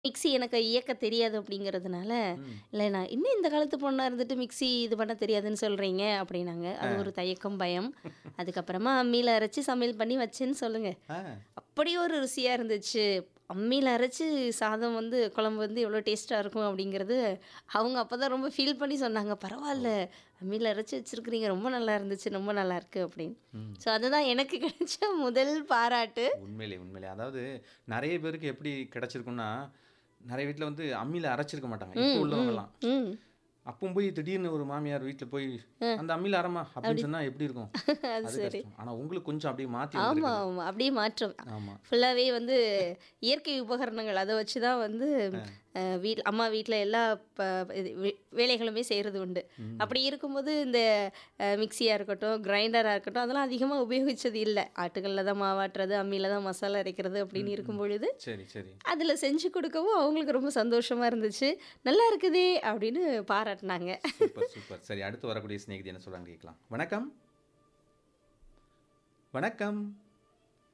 Mixie எனக்கு இயக்க தெரியாது அப்படிங்கிறதுனால, ம். "இல்ல நான் இன்னும் இந்த காலத்து பொண்ணா இருந்துட்டு மிக்ஸி இது பண்ண தெரியாதுன்னு சொல்றீங்க" அப்படின்னாங்க. ஆ. அது ஒரு தயக்கம், பயம். அதுக்கப்புறமா அம்மியில அரைச்சு சமையல் பண்ணி வச்சேன்னு சொல்லுங்க. ஆ. அப்படி ஒரு ருசியா இருந்துச்சு. அம்மியில அரைச்சு சாதம் வந்து குழம்பு வந்து எவ்வளோ டேஸ்ட்டா இருக்கும் அப்படிங்கிறது, அவங்க அப்பதான் ரொம்ப ஃபீல் பண்ணி சொன்னாங்க. "பரவால்ல, அம்மியில அரைச்சு வச்சிருக்கிறீங்க. ரொம்ப நல்லா இருந்துச்சு. ரொம்ப நல்லாயிருக்கு" அப்படின்னு. ம். ஸோ அதுதான் எனக்கு கிடைச்ச முதல் பாராட்டு. உண்மையிலே, உண்மையிலே. அதாவது நெறைய பேருக்கு எப்படி கிடைச்சிருக்கும்னா, நெறைய வீட்ல வந்து அம்மியில அரைச்சிருக்க மாட்டாங்க. இப்போ ம், ம், உள்ளவங்கலாம். ம். அப்பவும் போய் திடீர்னு ஒரு மாமியார் வீட்ல போய், அ. "அந்த அம்மியில அரைம்மா" அப்படி. அப்படின்னு சொன்னா எப்படி இருக்கும்? அது அது சரி. கஷ்டம். ஆனா உங்களுக்கு கொஞ்சம் அப்படியே மாத்தி ஆமா, வந்திருக்குது. ஆமா. அப்படியே மாற்றம். ஆமா. ஃபுல்லாவே வந்து இயற்கை உபகரணங்கள் அத வச்சு தான் வந்து ஆ. அ வீட் அம்மா வீட்ல எல்லா ப இது வே வேலைகளுமே செய்றது உண்டு. ம். அப்படி இருக்கும்போது இந்த அ மிக்ஸியா இருக்கட்டும், கிரைண்டரா இருக்கட்டும், அதெல்லாம் அதிகமா உபயோகிச்சது இல்ல. ஆட்டுக்கல்ல தான் மாவாட்டுறது, அம்மியில தான் மசாலா அரைக்கிறது அப்படின்னு ம், ம். இருக்கும் பொழுது, சரி, சரி. அதில செஞ்சு கொடுக்கவும் அவங்களுக்கு ரொம்ப சந்தோஷமா இருந்துச்சு. "நல்லா இருக்குதே" அப்படின்னு பாராட்டுனாங்க. Super, super. சரி அடுத்து வரக்கூடிய சிநேகிதி என்ன சொல்றாங்கன்னு கேட்கலாம். வணக்கம். வணக்கம்.